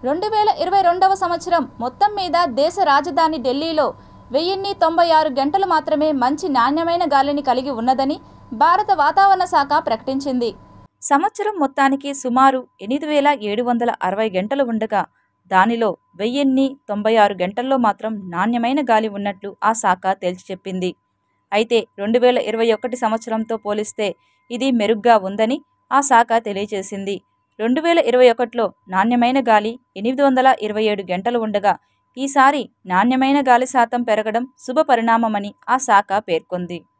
రెండు వేల ఇరవై రెండవ సంవత్సరం మొత్తం మీద దేశ రాజధాని ఢిల్లీలో వెయ్యిన్ని తొంభై ఆరు గంటలు మాత్రమే మంచి నాణ్యమైన గాలిని కలిగి ఉన్నదని భారత వాతావరణ శాఖ ప్రకటించింది సంవత్సరం మొత్తానికి సుమారు ఎనిమిది వేల ఏడు వందల అరవై గంటలు ఉండగా దానిలో వెయ్యిన్ని తొంభై ఆరు గంటల్లో మాత్రం నాణ్యమైన గాలి ఉన్నట్లు ఆ శాఖ తేల్చి చెప్పింది అయితే రెండు వేల ఇరవై ఒకటి సంవత్సరంతో పోలిస్తే ఇది మెరుగ్గా ఉందని ఆ శాఖ తెలియజేసింది రెండు వేల ఇరవై ఒకటిలో నాణ్యమైన గాలి ఎనిమిది వందల ఇరవై ఏడు గంటలు ఉండగా ఈసారి నాణ్యమైన గాలి శాతం పెరగడం శుభ పరిణామమని ఆ శాఖ పేర్కొంది